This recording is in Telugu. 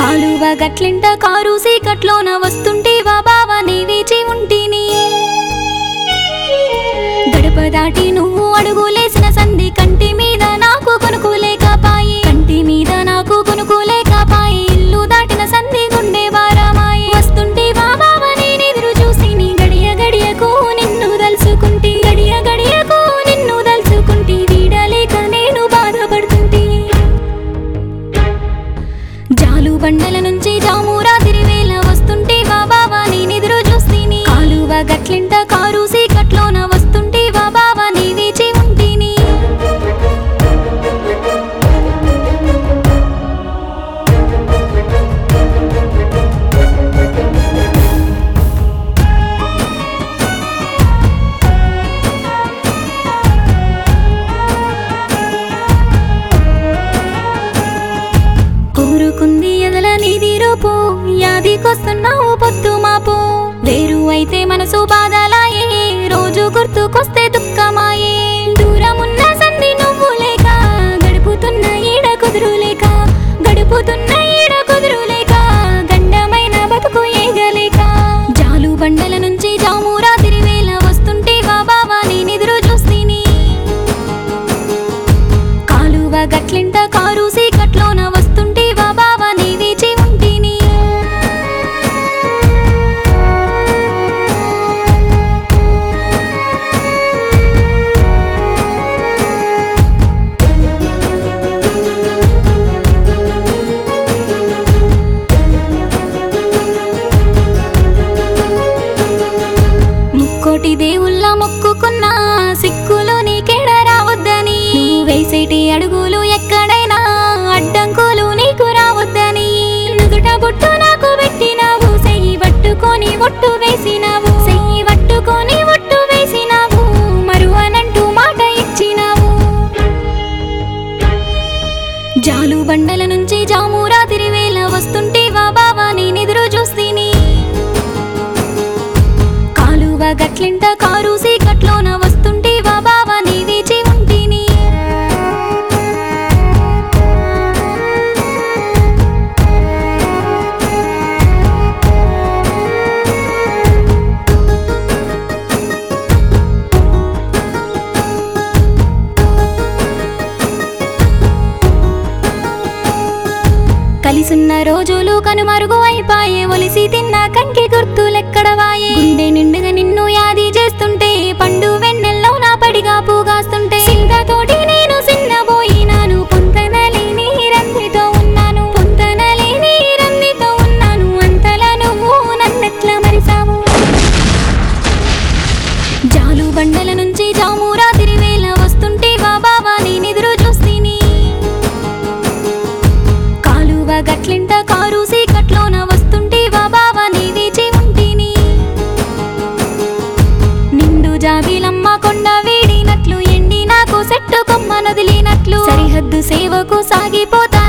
కాలువ గట్లింట కారు సీకట్లోన వస్తుంటేవా బావా నీ వేచి ఉంటిని గడప దాటి నువ్వు అడుగులేసిన సంధి కంటి మీద నాకు కొనుకోలేకపాయి కంటి మీద నాకు కొనుకోలేకపాయి ఇల్లు దాటిన సంధి గుండె వారమాయి వస్తుంటేవా బావా నేనెదురు చూసి నీ గడియ గడియకు నిన్ను దలుచుకుంటి గడియ గడియకు నిన్ను దలుచుకుంటి వీడలేక నేను బాధపడుతుంటే జాలు బండల నుంచి జామురా తిరివేళ వస్తుంటే వా బావా నేనెదురు చూస్తీని కాలువ గట్లింట కారు సీకట్లోన వస్తుంటే వా బావా నీ వేచి ఉంటిని కోరుకుంది ఎదల నీది రూపు యాదికొస్తున్నావు పొద్దు మాపు వేరు అయితే మనసు బాధలాయే రోజు గుర్తుకొస్తే దుఃఖమాయే దూరమున్న సంధి నువ్వు లేక గడుపుతున్న ఈడ కుదురు లేక గడుపుతున్న ఈడ కుదురు లేక గండమైన బతుకు ఏగలేక జాలు బండల నుంచి జామురా తిరివేళ వస్తుంటే వా బావా నేనెదురు చూస్తీని కాలువ గట్లింట కారు సీకట్లోన వస్తుంటే వా బావా నీ వేచి ఉంటిని ముక్కోటి దేవుళ్ళ మొక్కుకున్నా సిక్కులు నీకేడ రావద్దని నువ్వు వేసేటి అడుగులు ఎక్కడైనా అడ్డంకులు నీకు రావద్దని నుదుట బొట్టు నాకు పెట్టినావు సెయ్యి పట్టుకొని ఒట్టు వేసినావు సెయ్యి పట్టుకొని ఒట్టు వేసినావు మరువనంటూ మాట ఇచ్చినావు జాలు బండల నుంచి జామురా తిరివేళ వస్తుంటే వా బావా నేనెదురు చూస్తీని కాలువ గట్లింట కారు సీకట్లోన వస్తుంటే వా బావా నీ వేచి ఉంటిని కలిసున్న రోజులు కనుమరుగు అయిపాయే ఒలిసి తిన్న కంకి గుర్తులెక్కడవాయే గుండె నిండుగా నిన్ను యాది చేస్తుంటే పండు వెన్నెల్లో నా పడిగా పూగాస్తుంటే సింగతోటి నేను సిన్నబోయినాను పొంతనలేని రందితో ఉన్నాను పొంతనలేని రందితో ఉన్నాను అంతలా నువ్వు నన్నెట్లా మరిసావు జాలు బండల నుంచి జామురా తిరివేళ వస్తుంటే వా బావా నేనెదురు చూస్తీని కాలువ గట్లింట కారు సీకట్లోన వస్తుంటే వా బావా నీ వేచి ఉంటిని నిండు జాబిలమ్మ కొండ వీడినట్లు ఎండి నాకు సెట్టు కొమ్మ నదిలినట్లు సరిహద్దు సేవకు సాగిపోతా